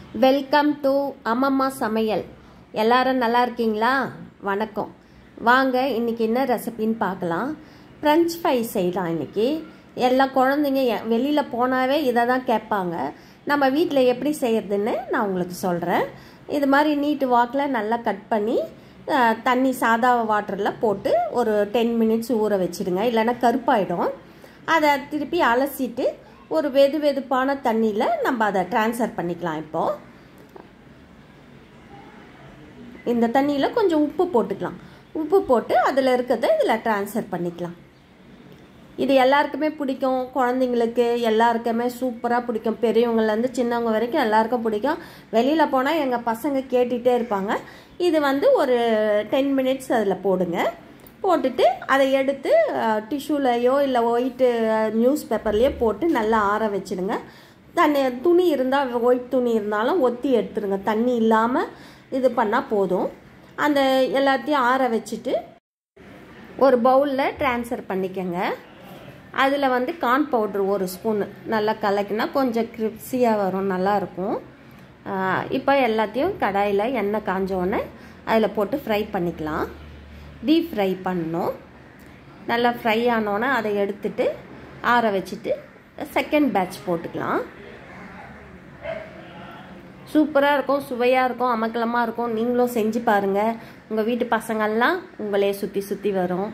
welcome to அம்மம்மா சமையல் எல்லாரும் நல்லா இருக்கீங்களா வணக்கம் வாங்க இன்னைக்கு என்ன ரெசிபின்னு பார்க்கலாம் ஃப்ரெஞ்ச் ஃப்ரை செய்யலாம் இன்னைக்கு எல்லா குழந்தைங்க எ- வெளியில போனாவே இதை தான் கேட்பாங்க நம்ம வீட்டில் எப்படி செய்யறதுன்னு நான் உங்களுக்கு சொல்கிறேன் இது மாதிரி நீட்டு வாக்கில் நல்லா கட் பண்ணி அஹ், தண்ணி சாதா வாட்டரில் போட்டு ஒரு டென் மினிட்ஸ் ஊற வச்சிடுங்க இல்லைன்னா கருப்பாயிடும் அதை திருப்பி அலசிட்டு ஒரு வெது வெதுப்பான தண்ணியில் நம்ம அதை ட்ரான்ஸ்ஃபர் பண்ணிக்கலாம் இப்போது இந்த தண்ணியில் கொஞ்சம் உப்பு போட்டுக்கலாம் உப்பு போட்டு அதில் இருக்கிறத இதில் ட்ரான்ஸ்ஃபர் பண்ணிக்கலாம் இது எல்லாருக்குமே பிடிக்கும் குழந்தைங்களுக்கு எல்லாருக்குமே சூப்பராக பிடிக்கும் பெரியவங்கலேருந்து சின்னவங்க வரைக்கும் எல்லாருக்கும் பிடிக்கும் வெளியில் போனால் எங்கள் பசங்க கேட்டுகிட்டே இருப்பாங்க இது வந்து ஒரு டென் மினிட்ஸ் அதில் போடுங்க போட்டுட்டு அதை எடுத்து டிஷ்யூலையோ இல்லை ஒயிட்டு நியூஸ் பேப்பர்லேயோ போட்டு நல்லா ஆற வச்சிடுங்க தண்ணி துணி இருந்தால் ஒயிட் துணி இருந்தாலும் ஒத்தி எடுத்துருங்க தண்ணி இல்லாமல் இது பண்ணால் போதும் அந்த எல்லாத்தையும் ஆற வச்சுட்டு ஒரு பவுலில் ட்ரான்ஸ்ஃபர் பண்ணிக்கோங்க அதில் வந்து கார்ன் பவுட்ரு ஒரு ஸ்பூனு நல்லா கலக்கினா கொஞ்சம் கிரிப்ஸியாக வரும் நல்லாயிருக்கும் இப்போ எல்லாத்தையும் கடாயில் எண்ணெய் காஞ்சோடனே அதில் போட்டு ஃப்ரை பண்ணிக்கலாம் டீப் ஃப்ரை பண்ணணும் நல்லா ஃப்ரை ஆனோன்னே அதை எடுத்துட்டு ஆற வச்சுட்டு செகண்ட் பேட்ச் போட்டுக்கலாம் சூப்பராக இருக்கும் சுவையாக இருக்கும் அமக்கலமாக இருக்கும் நீங்களும் செஞ்சு பாருங்கள் உங்கள் வீட்டு பசங்கள்லாம் உங்களே சுற்றி சுற்றி வரும்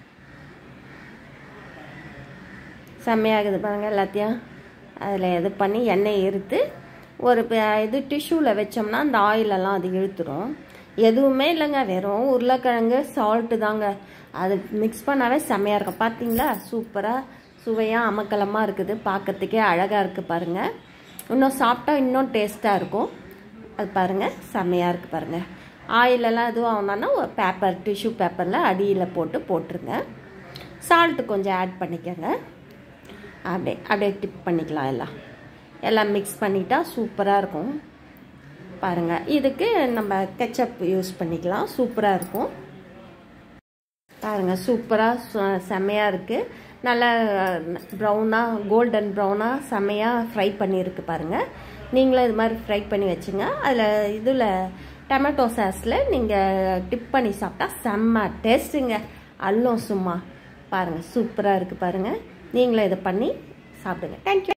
செம்மையாகுது பாருங்கள் எல்லாத்தையும் அதில் இது பண்ணி எண்ணெய் எடுத்து ஒரு ப- இது டிஷ்யூவில் வச்சோம்னா அந்த ஆயிலெல்லாம் அது இழுத்துரும் எதுவுமே இல்லைங்க வெறும் உருளைக்கிழங்கு சால்ட்டு தாங்க அது மிக்ஸ் பண்ணாவே செம்மையாக இருக்கும் பார்த்தீங்களா சூப்பராக சுவையாக அமக்கலமாக இருக்குது பார்க்கறதுக்கே அழகாக இருக்குது பாருங்கள் இன்னும் சாப்பிட்டா இன்னும் டேஸ்ட்டாக இருக்கும் அது பாருங்கள் செம்மையாக இருக்குது பாருங்கள் ஆயிலெல்லாம் எதுவும் ஆகணும்னா ஒரு பேப்பர் டிஷ்யூ பேப்பரில் அடியில் போட்டு போட்டுருங்க சால்ட்டு கொஞ்சம் ஆட் பண்ணிக்கோங்க அப்படியே அப்படியே டிப் பண்ணிக்கலாம் எல்லாம் எல்லாம் மிக்ஸ் பண்ணிட்டா சூப்பராக இருக்கும் பாருங்கள் இதுக்கு நம்ம கெச்சப் யூஸ் பண்ணிக்கலாம் சூப்பராக இருக்கும் பாருங்கள் சூப்பராக செம்மையாக இருக்குது நல்லா ப்ரௌனாக கோல்டன் ப்ரௌனாக செம்மையாக ஃப்ரை பண்ணியிருக்கு பாருங்கள் நீங்களும் இது மாதிரி ஃப்ரை பண்ணி வச்சுங்க அதில் இதில் டொமேட்டோ சாஸில் நீங்கள் டிப் பண்ணி சாப்பிட்டா செம்ம டேஸ்ட்டுங்க அல்லும் சும்மா பாருங்கள் சூப்பராக இருக்குது பாருங்கள் நீங்களும் இதை பண்ணி சாப்பிடுங்க தேங்க்யூ